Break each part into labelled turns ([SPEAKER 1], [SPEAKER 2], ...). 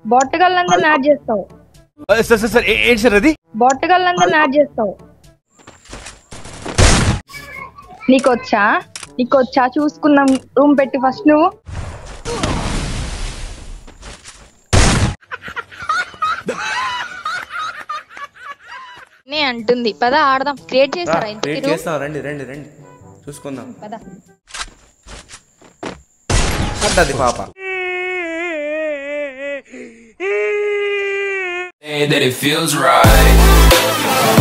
[SPEAKER 1] బొట్టగళ్ళందరిని add చేస్తావు
[SPEAKER 2] sir sir sir ఏ- ఏంటి సార్ అది
[SPEAKER 1] బొట్టగళ్ళందరిని యాడ్ చేస్తావు నీకొచ్చా నీకొచ్చా చూసుకుందాం రూమ్ పెట్టి ఫస్ట్ నువ్వు
[SPEAKER 3] నే అంటుంది పద ఆడదాం క్రియేట్ చేస్తారా ఇంతకీ
[SPEAKER 4] క్రియేట్
[SPEAKER 3] room?
[SPEAKER 4] చేస్తాం రండి రండి రండి చూసుకుందాం
[SPEAKER 3] పద
[SPEAKER 4] పడ్డది పాప
[SPEAKER 5] Say that it feels right.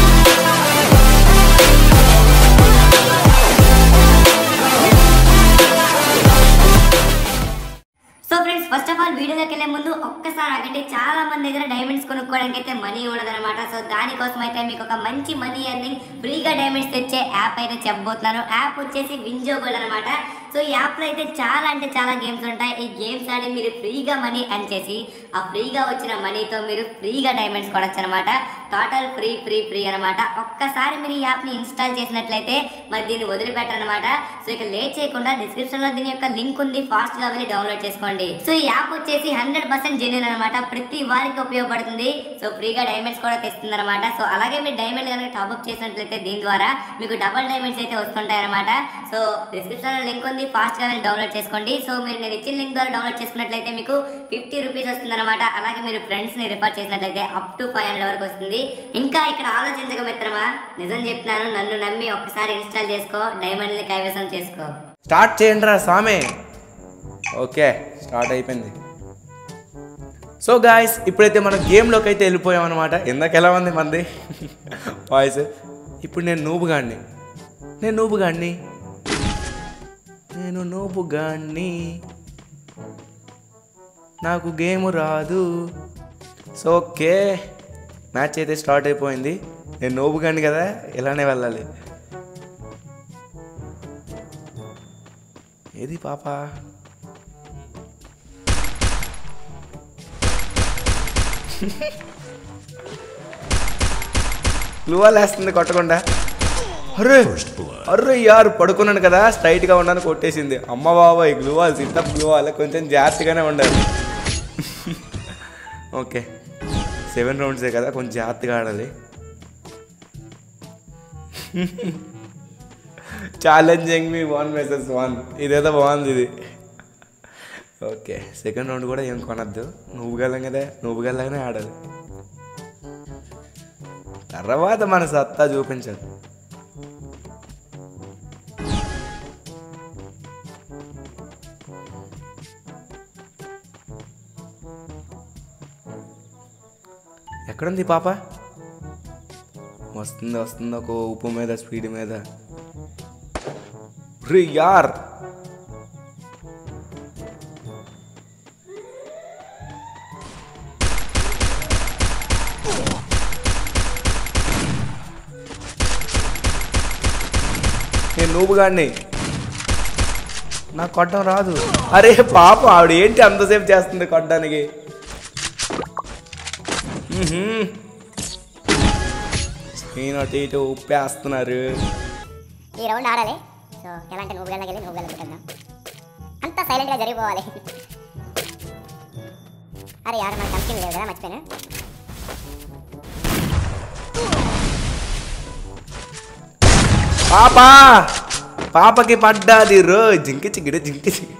[SPEAKER 6] So friends first of all వీడియోలోకి వెళ్ళే ముందు ఒక్కసారి ఆగండి చాలా మంది దగ్గర డైమండ్స్ కొనుక్కోవడానికి అయితే మనీ ఉండదన్నమాట సో దానికోసం అయితే మీకు ఒక మంచి మనీ ఎర్నింగ్ ఫ్రీగా డైమండ్స్ తెచ్చే యాప్ అయితే చెప్పబోతున్నాను యాప్ వచ్చేసి వింజో గోల్డ్ అనమాట సో ఈ యాప్లో అయితే చాలా అంటే చాలా గేమ్స్ ఉంటాయి ఈ గేమ్స్ ఆడి మీరు ఫ్రీగా మనీ ఎర్న్ చేసి ఆ ఫ్రీగా వచ్చిన మనీతో మీరు ఫ్రీగా డైమండ్స్ కొనొచ్చు అనమాట టోటల్ ఫ్రీ ఫ్రీ ఫ్రీ అనమాట ఒక్కసారి మీరు ఈ యాప్ని ఇన్స్టాల్ చేసినట్లయితే మరి దీన్ని వదిలిపెట్టరనమాట సో ఇక లేట్ చేయకుండా డిస్క్రిప్షన్ లో దీని యొక్క లింక్ ఉంది ఫాస్ట్ గా వెళ్ళి డౌన్లోడ్ చేసుకోండి సో ఈ యాప్ వచ్చేసి హండ్రెడ్ పర్సెంట్ జెన్యున్ అనమాట ప్రతి వారికి ఉపయోగపడుతుంది సో ఫ్రీగా డైమండ్స్ కూడా తెస్తుంది అనమాట సో అలాగే మీరు డైమండ్ కనుక టాప్అప్ చేసినట్లయితే దీని ద్వారా మీకు డబల్ డైమండ్స్ అయితే వస్తుంటాయి అనమాట సో డిస్క్రిప్షన్ లో లింక్ ఉంది ఫాస్ట్ గా వెళ్ళి డౌన్లోడ్ చేసుకోండి సో మీరు నేను ఇచ్చిన లింక్ ద్వారా డౌన్లోడ్ చేసుకున్నట్లయితే మీకు ఫిఫ్టీ రూపీస్ వస్తుంది అనమాట అలాగే మీరు ఫ్రెండ్స్ ని రిఫర్ చేసినట్లయితే అప్ టు ఫైవ్ హండ్రెడ్ వరకు వస్తుంది ఇంకా ఇక్కడ ఆలోచించక మిత్రమా నిజం చెప్తున్నాను నన్ను నమ్మి ఒక్కసారి ఇన్స్టాల్ చేసుకో డైమండ్ ని కైవసం చేసుకో
[SPEAKER 4] స్టార్ట్ చేయండి రా సామే ఓకే స్టార్ట్ అయిపోయింది సో గాయస్ ఇప్పుడైతే మనం గేమ్లోకి అయితే వెళ్ళిపోయాం అనమాట ఇందాక ఎలా ఉంది మంది వాయిస్ ఇప్పుడు నేను నూబు గాడిని నేను నూబు గాడిని నేను నూబు గాడిని నాకు గేమ్ రాదు సో ఓకే మ్యాచ్ అయితే స్టార్ట్ అయిపోయింది నేను నోబు గాడిని కదా ఇలానే వెళ్ళాలి ఏది పాప గ్లూవాల్ వేస్తుంది కొట్టకుండా అర్రే అర్రే యారు పడుకున్నాను కదా స్ట్రైట్గా ఉన్నాను కొట్టేసింది అమ్మ బాబాయ్ గ్లూవాల్ సిట్టప్ గ్లూవాల్ కొంచెం జాగ్రత్తగానే ఉండాలి ఓకే సెవెన్ రౌండ్సే కదా కొంచెం జాగ్రత్తగా ఆడాలి ఛాలెంజింగ్ మీ వన్ వర్సెస్ వన్ ఇదేదో బాగుంది ఇది ఓకే సెకండ్ రౌండ్ కూడా ఏం కొనద్దు నువ్వు గల్లం కదా నువ్వు గల్లగానే ఆడాలి తర్వాత మన సత్తా చూపించాలి ఎక్కడుంది ఈ పాప వస్తుంది వస్తుంది ఒక ఉప్పు మీద స్పీడ్ మీద రే యార్ నేను నూపుగాడిని నాకు కొట్టడం రాదు అరే పాప ఆవిడ ఏంటి అంతసేపు చేస్తుంది కొట్టడానికి మ్మ్హ్మ్. నేను అటు ఇటు ఉప్పేస్తున్నారు
[SPEAKER 6] ఈ రౌండ్ ఆడాలి సో ఎలా అంటే నువ్వు వెళ్ళగలి నువ్వు వెళ్ళగలుగుతాం అంతా సైలెంట్గా జరిగిపోవాలి అరే యారు మనకు కంపెనీ లేదు కదా మర్చిపోయాను
[SPEAKER 4] పాప పాపకి పడ్డాది రో జింకి చిగిడి జింకి చిగిడి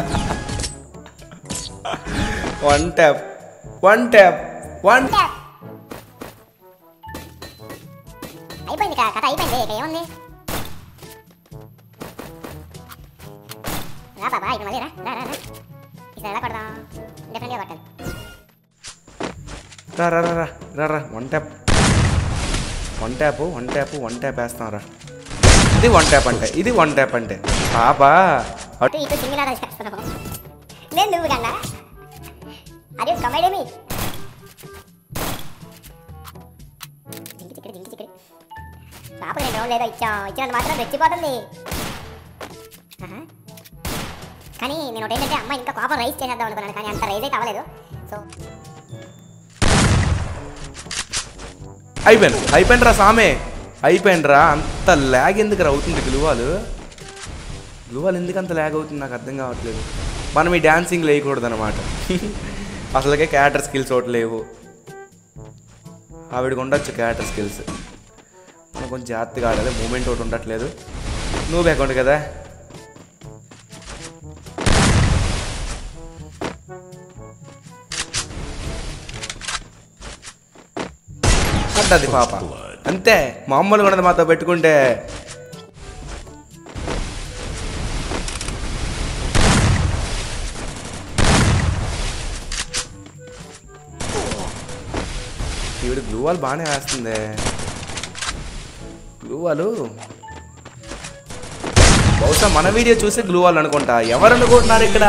[SPEAKER 4] one tap one tap one
[SPEAKER 6] అయిపోయింది కా- కథ అయిపోయింది ఇక ఏముంది రా బాబా ఇప్పుడు మళ్ళీ రా రా రా రా ఈసారి ఎలా కొడదాం డెఫినెట్గా కొట్టాలి
[SPEAKER 4] రా రా రా రా రా రా one tap one tap one tap one tap వేస్తాం రా ఇది వన్ ట్యాప్ అంటే ఇది వన్ ట్యాప్ అంటే పాప
[SPEAKER 6] అటు ఇటు సింగిల్ చేస్తున్నావు నేను నువ్వు కన్నా అదే కమైడేమి జింకి చిక్కడి జింకి చిక్కడి పాప రెండు రోజులు ఏదో ఇచ్చాం ఇచ్చినంత మాత్రం రెచ్చిపోతుంది ఆహా. కానీ నేను ఒకటి ఏంటంటే అమ్మ ఇంకా కోపం రైస్ చేసేద్దాం అనుకున్నాను కానీ అంత రైజ్ అయితే అవ్వలేదు సో
[SPEAKER 4] అయిపోయాను అయిపోయింది రా సామే అయిపోయింది రా అంత ల్యాగ్ ఎందుకు రా అవుతుంది గ్లువాలు గ్లువాలు ఎందుకు అంత ల్యాగ్ అవుతుంది నాకు అర్థం కావట్లేదు మనం ఈ డాన్సింగ్ వేయకూడదు అనమాట అసలుకే క్యారెక్టర్ స్కిల్స్ ఒకటి లేవు ఆవిడకి ఉండొచ్చు క్యారెక్టర్ స్కిల్స్ మనం కొంచెం జాగ్రత్తగా ఆడాలి మూమెంట్ ఒకటి ఉండట్లేదు నువ్వు అకౌంట్ కదా పడ్డది పాప అంతే మామూలుగా ఉన్నది మాతో పెట్టుకుంటే ఈవిడ గ్లూ వాల్ బాగానే వేస్తుంది గ్లూ వాలు బహుశా మన వీడియో చూసి గ్లూ వాల్ అనుకుంటా ఎవరు అనుకుంటున్నారు ఇక్కడ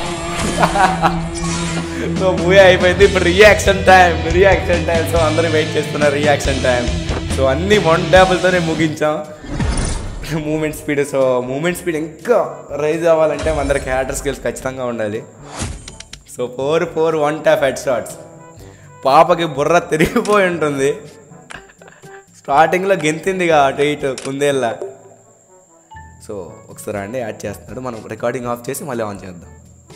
[SPEAKER 4] సో మూవీ అయిపోయింది ఇప్పుడు reaction time reaction time so అందరూ వెయిట్ చేస్తున్నారు రియాక్షన్ టైం సో అన్ని వన్ ట్యాబుల్తోనే ముగించాం moment speed so moment speed ఇంకా రైజ్ అవ్వాలంటే మన దగ్గర క్యారెక్టర్ స్కిల్స్ ఖచ్చితంగా ఉండాలి so four four one tap head shots పాపకి బుర్ర తిరిగిపోయి ఉంటుంది స్టార్టింగ్లో గెంతిందిగా అటు ఇటు కుందేళ్ళ సో ఒకసారి అండి యాడ్ చేస్తున్నాడు మనం రికార్డింగ్ ఆఫ్ చేసి మళ్ళీ ఆన్ చేద్దాం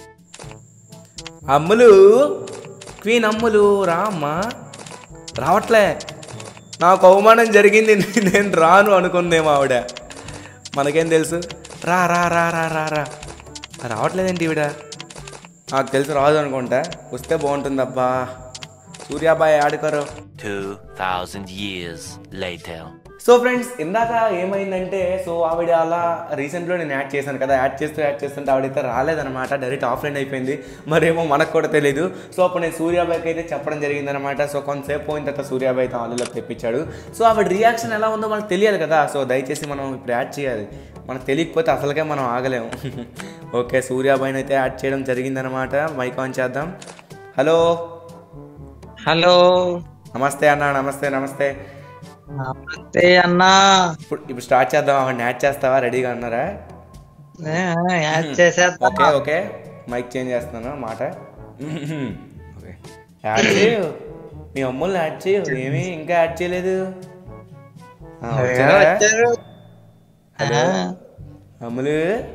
[SPEAKER 4] అమ్ములు క్వీన్ అమ్ములు రా అమ్మా రావట్లే నాకు అవమానం జరిగింది నేను రాను అనుకుందేమో ఆవిడ మనకేం తెలుసు రా రా రా రా రా రా రావట్లేదేంటి ఈవిడ నాకు తెలుసు రాదు అనుకుంటా వస్తే బాగుంటుంది అబ్బా సూర్యాబాయ్ ఆడుకోరు
[SPEAKER 7] 2,000 years later.
[SPEAKER 4] సో ఫ్రెండ్స్ ఇందాక ఏమైందంటే సో ఆవిడ అలా రీసెంట్లో నేను యాడ్ చేశాను కదా యాడ్ చేస్తూ యాడ్ చేస్తుంటే ఆవిడైతే రాలేదనమాట డైరెక్ట్ ఆఫ్లైన్ అయిపోయింది మరేమో మనకు కూడా తెలియదు సో అప్పుడు నేను సూర్యాబాయ్కి అయితే చెప్పడం జరిగిందనమాట సో కొంతసేపు పోయిన తర్వాత సూర్యాబాయ్ అయితే ఆన్లైన్లో తెప్పించాడు సో ఆవిడ రియాక్షన్ ఎలా ఉందో మనకు తెలియాలి కదా సో దయచేసి మనం ఇప్పుడు యాడ్ చేయాలి మనకు తెలియకపోతే అసలుకే మనం ఆగలేము ఓకే సూర్యాబాయ్ని అయితే యాడ్ చేయడం జరిగిందనమాట మైక్ ఆన్ చేద్దాం హలో
[SPEAKER 8] హలో
[SPEAKER 4] నమస్తే అన్న నమస్తే నమస్తే
[SPEAKER 8] నమస్తే అన్నా
[SPEAKER 4] ఇప్పుడు ఇప్పుడు స్టార్ట్ చేద్దాం ఆవిడ యాడ్ చేస్తావా రెడీగా ఉన్నారా
[SPEAKER 8] ఏ, యాడ్ చేసేద్దాం
[SPEAKER 4] ఓకే ఓకే మైక్ చేంజ్ చేస్తున్నాను మాట ఓకే యాడ్ చేయు మీ అమ్ముల్ని యాడ్ చేయు ఏమి ఇంకా యాడ్ చేయలేదు ఆ, వచ్చారా?
[SPEAKER 8] వచ్చారు.
[SPEAKER 4] హలో
[SPEAKER 8] ఆ,
[SPEAKER 4] అమ్ములు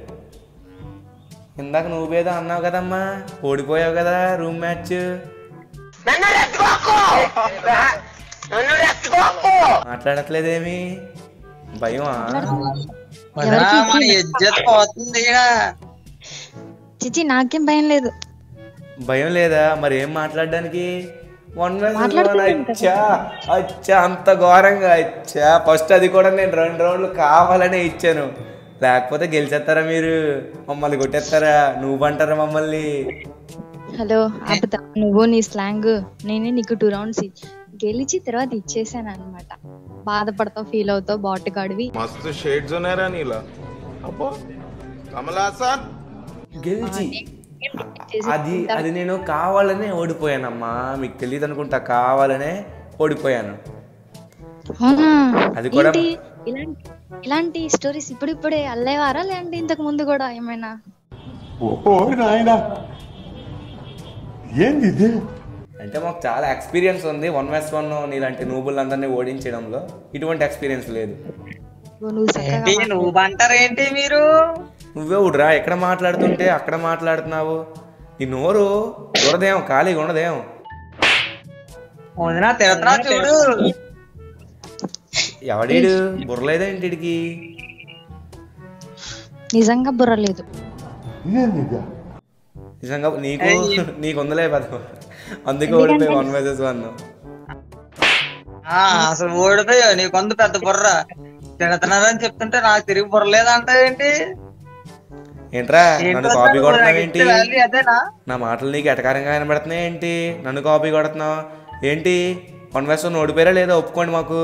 [SPEAKER 4] ఇందాక నువ్వు ఏదో అన్నావు కదమ్మా ఓడిపోయావు కదా రూమ్ మ్యాచ్ మాట్లాడట్లేదేమి భయమా
[SPEAKER 8] వదినా, మన ఇజ్జత్ పోతుంది ఈడ.
[SPEAKER 3] చిచి నాకేం భయం లేదు
[SPEAKER 4] భయం లేదా మరి ఏం మాట్లాడడానికి వన్
[SPEAKER 3] మాట్లాడుతున్నాం
[SPEAKER 4] అచ్చా అచ్చా అంత ఘోరంగా అచ్చా ఫస్ట్ అది కూడా నేను రెండు రౌండ్లు కావాలనే ఇచ్చాను లేకపోతే గెలిచేస్తారా మీరు మమ్మల్ని కొట్టేస్తారా నువ్వు అంటారా మమ్మల్ని
[SPEAKER 3] హలో ఆపుతా నువ్వు నీ స్లాంగ్ నేనే నీకు టూ రౌండ్స్ గెలిచి తర్వాత ఇచ్చేసాను అనమాట బాధపడతావు ఫీల్ అవుతావు బాట్ గాడివి
[SPEAKER 2] मस्त शेड जो नाही राणीला अप्पा कमला असा
[SPEAKER 4] గెలిచి అది అది నేను కావాలనే ఓడిపోయానమ్మా మీకు తెలియదు అనుకుంటా కావాలనే ఓడిపోయాను
[SPEAKER 3] అవునా
[SPEAKER 4] అది కూడా-
[SPEAKER 3] ఏంటి ఇలాంటి ఇలాంటి స్టోరీస్ ఇప్పుడిప్పుడే అల్లేవారా లేదంటే ఇంతకు ముందు కూడా ఏమైనా
[SPEAKER 4] అంటే మాకు చాలా ఎక్స్పీరియన్స్ ఉంది వన్ వెస్ వన్ నీలాంటి నూబులందరినీ ఓడించడంలో ఇటువంటి ఎక్స్పీరియన్స్ లేదు
[SPEAKER 3] ఓ, నువ్వు చక్కగా
[SPEAKER 8] ఏంటి నువ్వు అంటారు ఏంటి మీరు
[SPEAKER 4] నువ్వే ఊడురా ఎక్కడ మాట్లాడుతుంటే అక్కడ మాట్లాడుతున్నావు నీ నోరు దూరదేం ఖాళీగా ఉండదేం
[SPEAKER 8] వదినా తిడుతున్నా చూడు
[SPEAKER 4] ఎవడీడు బుర్రలేదేంటి వీడికి
[SPEAKER 3] నిజంగా బుర్ర లేదు
[SPEAKER 4] నిజంగా నీకు నీకు ఉందలే పదం అందుకే ఓడిపోయి వన్ వెసెస్ వన్
[SPEAKER 8] ఆ, అసలు ఓడిపోయా నీకొందు పెద్ద బుర్ర తిడుతున్నారని చెప్తుంటే నాకు తిరిగి బుర్ర లేదంట ఏంటి
[SPEAKER 4] ఏంట్రా నన్ను కాపీ కొడుతున్నావు ఏంటి
[SPEAKER 8] ఏంటి వాల్యూ అదేనా
[SPEAKER 4] నా మాటలు నీకు ఎటకారంగా వినబడుతున్నాయి ఏంటి నన్ను కాపీ కొడుతున్నావు ఏంటి వన్ వెస్ వన్ ఓడిపోయారా లేదా ఒప్పుకోండి మాకు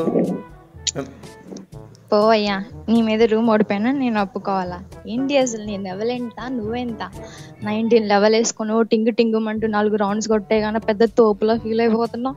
[SPEAKER 3] పో అయ్యా నీ మీద రూమ్ ఓడిపోయినా నేను ఒప్పుకోవాలా ఏంటి అసలు నీ లెవెల్ ఎంత నువ్వెంత నైన్టీన్ లెవెల్ వేసుకుని ఓ టింగు టింగు అంటూ నాలుగు రౌండ్స్ కొట్టే కానీ పెద్ద తోపులో ఫీల్ అయిపోతున్నావు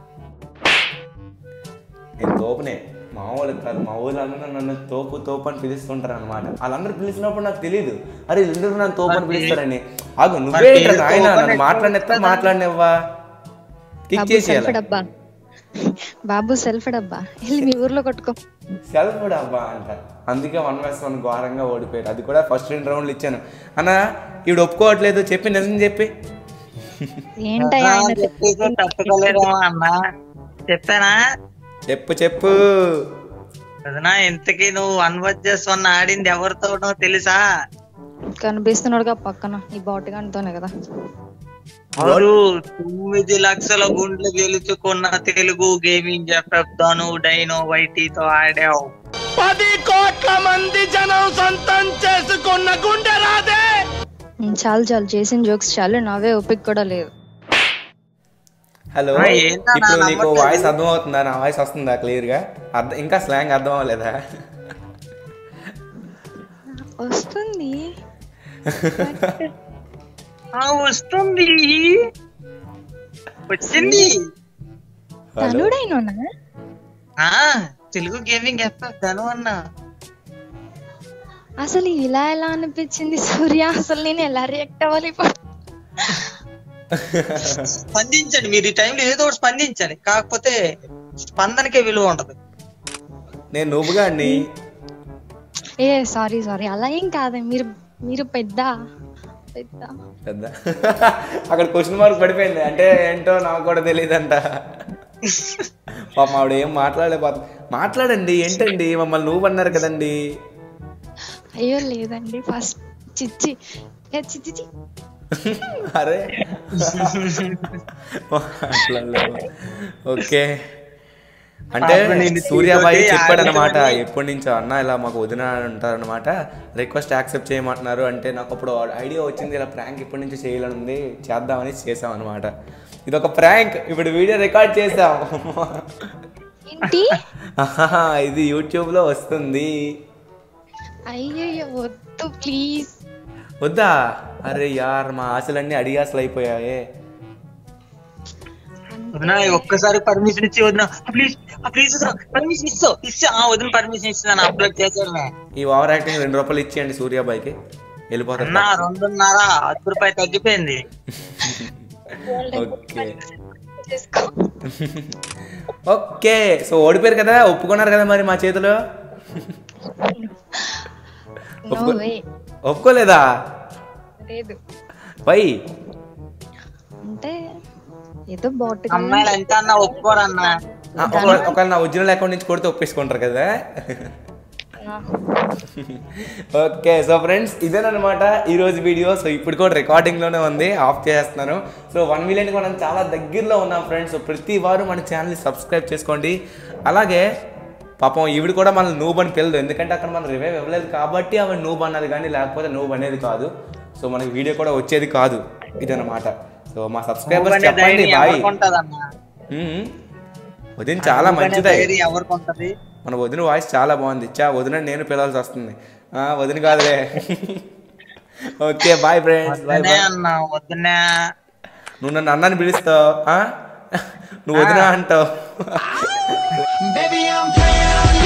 [SPEAKER 4] నేను తోపునే మా వాళ్ళు కాదు మా ఊళ్ళందరూ నన్ను తోపు తోపు అని పిలుస్తుంటారు అనమాట వాళ్ళందరూ పిలిచినప్పుడు నాకు తెలియదు అరే వీళ్ళందరూ నన్ను తోపు అని పిలుస్తారని ఆగు నువ్వే ఇట్లా నాయన నన్ను మాట్లాడినెత్తా మాట్లాడినవ్వా కిక్
[SPEAKER 3] బాబు
[SPEAKER 4] చేసి
[SPEAKER 3] సెల్ఫ్ డబ్బా బాబు సెల్ఫ్ డబ్బా వెళ్ళి మీ ఊర్లో కొట్టుకో
[SPEAKER 4] సెల్ఫ్ కూడా అబ్బా అంట అందుకే వన్ వెస్ వన్ ఘోరంగా ఓడిపోయారు అది కూడా ఫస్ట్ రెండు రౌండ్లు ఇచ్చాను అన్న ఈవిడ ఒప్పుకోవట్లేదు చెప్పి నిజం చెప్పి
[SPEAKER 3] ఏంటయ్యా
[SPEAKER 8] ఆ,
[SPEAKER 3] ఆయన
[SPEAKER 8] చెప్పేసి తట్టుకోలేదేమో అన్న చెప్పానా
[SPEAKER 4] చెప్పు చెప్పు
[SPEAKER 8] వదినా ఇంతకీ నువ్వు వన్ వర్సెస్ వన్ ఆడింది ఎవరితోనో తెలుసా
[SPEAKER 3] కనిపిస్తున్నాడుగా పక్కన ఈ బాటుగానితోనే కదా
[SPEAKER 8] అవును తొమ్మిది లక్షల గుండ్లు గెలుచుకున్న తెలుగు గేమింగ్ చెప్పాను డైనో వైటీతో ఆడావు
[SPEAKER 3] ఉమ్, చాలు చాలు చేసిన జోక్స్ చాలు నవ్వే ఓపిక కూడా లేదు
[SPEAKER 4] హలో
[SPEAKER 8] ఆ, ఏంటన్నా
[SPEAKER 4] ఇప్పుడు నీకు
[SPEAKER 8] నమ్మట్లేదు?
[SPEAKER 4] వాయిస్ అర్థం అవుతుందా నా వాయిస్ వస్తుందా క్లియర్ గా అర్థం ఇంకా స్లాంగ్ అర్థం అవ్వలేదా
[SPEAKER 3] వస్తుంది
[SPEAKER 8] ఆ, వస్తుంది వచ్చింది
[SPEAKER 4] హలో
[SPEAKER 3] తనుడైనా
[SPEAKER 8] ఆ తెలుగు గేమింగ్ చెప్పాను అన్నా
[SPEAKER 3] అసలు ఇలా ఎలా అనిపించింది సూర్య అసలు నేను ఎలా రియాక్ట్ అవ్వాలి ఇప్పుడు?
[SPEAKER 8] స్పందించండి మీరు ఈ టైంలో ఏదో ఒకటి స్పందించండి కాకపోతే స్పందనకే విలువ ఉంటది
[SPEAKER 4] నేను నువ్వుగా అండి
[SPEAKER 3] ఏ సారీ సారీ అలా ఏం కాదు మీరు మీరు పెద్ద పెద్ద
[SPEAKER 4] పెద్ద అక్కడ క్వశ్చన్ మార్క్ పడిపోయింది అంటే ఏంటో నాకు కూడా తెలియదంట పాపం ఆవిడ ఏం మాట్లాడలేకపోతుంది మాట్లాడండి ఏంటండి మమ్మల్ని నువ్వు అన్నారు కదండి
[SPEAKER 3] అయ్యో లేదండి ఫస్ట్ చిచ్చి ఏ చిచ్చి చి.
[SPEAKER 4] అరే మాట్లాడలేము ఓకే అంటే
[SPEAKER 8] అప్పుడు నేను
[SPEAKER 4] సూర్యాబాయి
[SPEAKER 8] తీసుకొచ్చి
[SPEAKER 4] చెప్పాడనమాట
[SPEAKER 8] ఆడేవాడిని.
[SPEAKER 4] ఎప్పటి నుంచో అన్న ఇలా మాకు వదిన ఉంటారనమాట రిక్వెస్ట్ యాక్సెప్ట్ చేయమంటున్నారు అంటే నాకు అప్పుడు ఐడియా వచ్చింది ఇలా ప్రాంక్ ఇప్పటి నుంచి చేయాలని ఉంది చేద్దామని చేసాం అనమాట ఇది ఒక ప్రాంక్ ఇప్పుడు వీడియో రికార్డ్ చేసాం
[SPEAKER 3] ఏంటి
[SPEAKER 4] ఆహాహా, ఇది యూట్యూబ్లో వస్తుంది
[SPEAKER 3] అయ్యయ్యో వద్దు ప్లీజ్
[SPEAKER 4] వద్దా అరే యార్ మా ఆశలన్నీ అడిగాసలు అయిపోయాయే
[SPEAKER 8] వదిన ఒక్కసారి పర్మిషన్ ఇచ్చి వదిన ప్లీజ్ ప్లీజ్ వదిన పర్మిషన్ ఇస్తావు ఇస్తా ఆ వదిన పర్మిషన్ ఇస్తాను అప్లోడ్ చేశాను
[SPEAKER 4] ఈ ఓవర్ యాక్టింగ్ రెండు రూపాయలు ఇచ్చేయండి సూర్యాబాయికి వెళ్ళిపోతారు
[SPEAKER 8] అన్న రెండున్నర హత్తు రూపాయలు తగ్గిపోయింది
[SPEAKER 4] ఓకే
[SPEAKER 3] చేసుకో
[SPEAKER 4] ఓకే సో ఓడిపోయారు కదా ఒప్పుకున్నారు కదా మరి మా చేతిలో
[SPEAKER 3] నో
[SPEAKER 4] ఒప్పుకో-
[SPEAKER 3] వే
[SPEAKER 4] ఒప్పుకోలేదా
[SPEAKER 3] లేదు
[SPEAKER 4] పై
[SPEAKER 3] అంటే ఏదో బాట్
[SPEAKER 8] అమ్మాయిలు ఎంత అన్న ఒప్పుకోరన్నా
[SPEAKER 4] ఒకవేళ నా ఒరిజినల్ అకౌంట్ నుంచి కొడితే ఒప్పేసుకుంటారు కదా ఓకే సో ఫ్రెండ్స్ ఇదేనమాట ఈరోజు వీడియో సో ఇప్పుడు కూడా రికార్డింగ్లోనే ఉంది ఆఫ్ చేస్తున్నాను సో వన్ మిలియన్కి మనం చాలా దగ్గరలో ఉన్నాం ఫ్రెండ్స్ సో ప్రతి వారు మన ఛానల్ని సబ్స్క్రైబ్ చేసుకోండి అలాగే పాపం ఈవిడ కూడా మన నూబ్ అని పిల్లదు ఎందుకంటే అక్కడ మనం రివైవ్ ఇవ్వలేదు కాబట్టి ఆవిడ నూబ్ అన్నది కానీ లేకపోతే నూబ్ అనేది కాదు సో మనకి వీడియో కూడా వచ్చేది కాదు ఇదన్నమాట సో మా సబ్స్క్రైబర్స్
[SPEAKER 8] అనే
[SPEAKER 4] చెప్పండి
[SPEAKER 8] ధైర్యం
[SPEAKER 4] బాయ్
[SPEAKER 8] ఎవరికి ఉంటదన్న
[SPEAKER 4] వదిన చాలా
[SPEAKER 8] అనే
[SPEAKER 4] మంచిదే
[SPEAKER 8] ధైర్యం ఎవరికి ఉంటది
[SPEAKER 4] మన వదిన వాయిస్ చాలా బాగుంది చా వదిన నేను పిలవాల్సి వస్తుంది ఆ, వదిన కాదులే ఓకే బాయ్ ఫ్రెండ్స్ బాయ్
[SPEAKER 8] వద్దనే
[SPEAKER 4] బాయ్
[SPEAKER 8] అన్న వద్దనే
[SPEAKER 4] నువ్వు నన్ను అన్నాన్ని పిలుస్తావు ఆ? నువ్వు వదిన అంటావు
[SPEAKER 5] Baby, I'm playing on